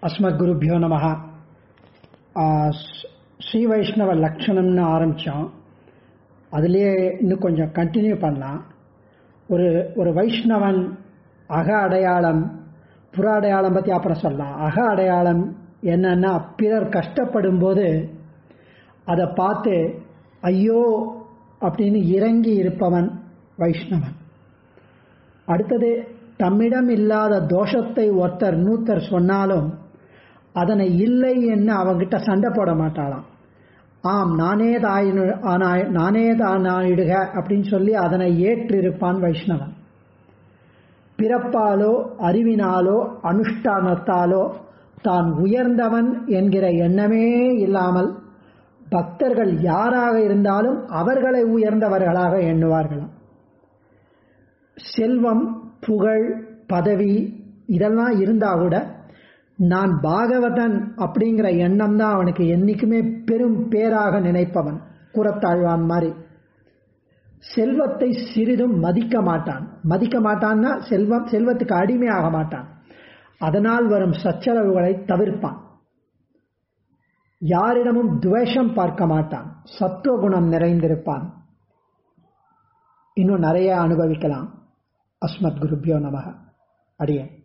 அஸ்மத்குருபியோ நம ஸ்ரீ வைஷ்ணவ லக்ஷணம்னு ஆரம்பித்தோம் அதுலேயே இன்னும் கொஞ்சம் கண்டினியூ பண்ணலாம் ஒரு ஒரு வைஷ்ணவன் அக அடையாளம் புற அடையாளம் பற்றி அப்புறம் சொல்லலாம் அக அடையாளம் என்னன்னா பிறர் கஷ்டப்படும் போது அதை பார்த்து ஐயோ அப்படின்னு இறங்கி இருப்பவன் வைஷ்ணவன் அடுத்தது தம்மிடம் இல்லாத தோஷத்தை ஒருத்தர் நூத்தர் சொன்னாலும் அதனை இல்லை என்று அவங்கிட்ட சண்டை போட மாட்டாளாம் ஆம் நானே தாயினு ஆனாய் நானே தானாயிடுக அப்படின்னு சொல்லி அதனை ஏற்றிருப்பான் வைஷ்ணவன் பிறப்பாலோ அறிவினாலோ அனுஷ்டானத்தாலோ தான் உயர்ந்தவன் என்கிற எண்ணமே இல்லாமல் பக்தர்கள் யாராக இருந்தாலும் அவர்களை உயர்ந்தவர்களாக எண்ணுவார்களாம் செல்வம் புகழ் பதவி இதெல்லாம் இருந்தா கூட நான் பாகவதன் அப்படிங்கிற எண்ணம் தான் அவனுக்கு என்னைக்குமே பெரும் பேராக நினைப்பவன் கூறத்தாழ்வான் மாதிரி செல்வத்தை சிறிதும் மதிக்க மாட்டான் மதிக்க மாட்டான்னா செல்வம் செல்வத்துக்கு அடிமையாக மாட்டான் அதனால் வரும் சச்சரவுகளை தவிர்ப்பான் யாரிடமும் துவேஷம் பார்க்க மாட்டான் சத்துவகுணம் நிறைந்திருப்பான் இன்னும் நிறைய அனுபவிக்கலாம் அஸ்மத் குருபியோ நமக அடியேன்